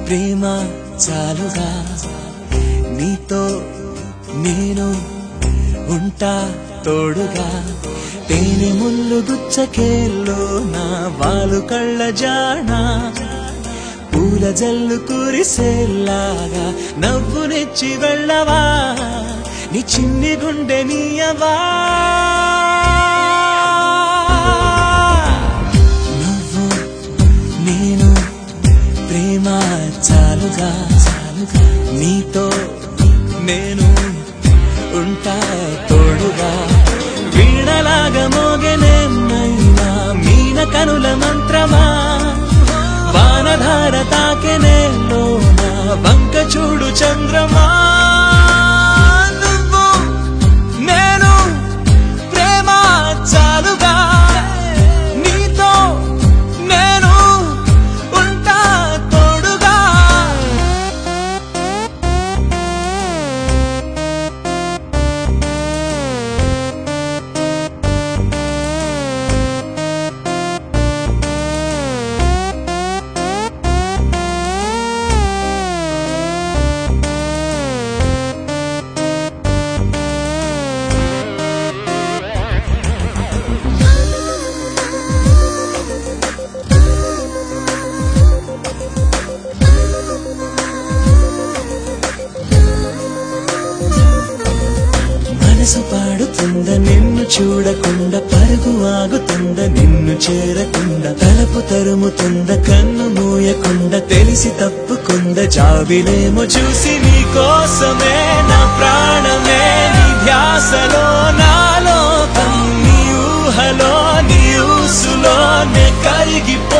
ప్రేమ చాలుగా నీతో నేను ఉంటా తోడుగా తేనె ముళ్ళు గుచ్చకేల్లో నా వాలు కళ్ళ జానా పూల జల్లు కురిసేలాగా నవ్వు నెచ్చి వెళ్ళవా నీ చిన్ని గుండె నీయవా నువ్వు నేను ప్రేమ చాలుగా చాలుగా నీతో నేను ఉంటా తోడుగా వీణలాగా మోగెనైనా మీన కనుల మంత్రమా వానధార తాకెనేలోన వంక చూడు చంద్రమా నువ్వు నేను ప్రేమ చాలుగా నీతో నేను ఉంటా తోడుగా మనసు పాడుతుంద నిన్ను చూడకుండా పరుగు ఆగుతుంద నిన్ను చేరకుండా తలపు తరుముతుంద కన్ను మూయకుండా తెలిసి తప్పుకుంద జాబిలేమో చూసి నీ కోసమే నా ప్రాణమే నీ ధ్యాసలో నాలో నీ ఊహలో నీ ఊసులో నే కరిగిపో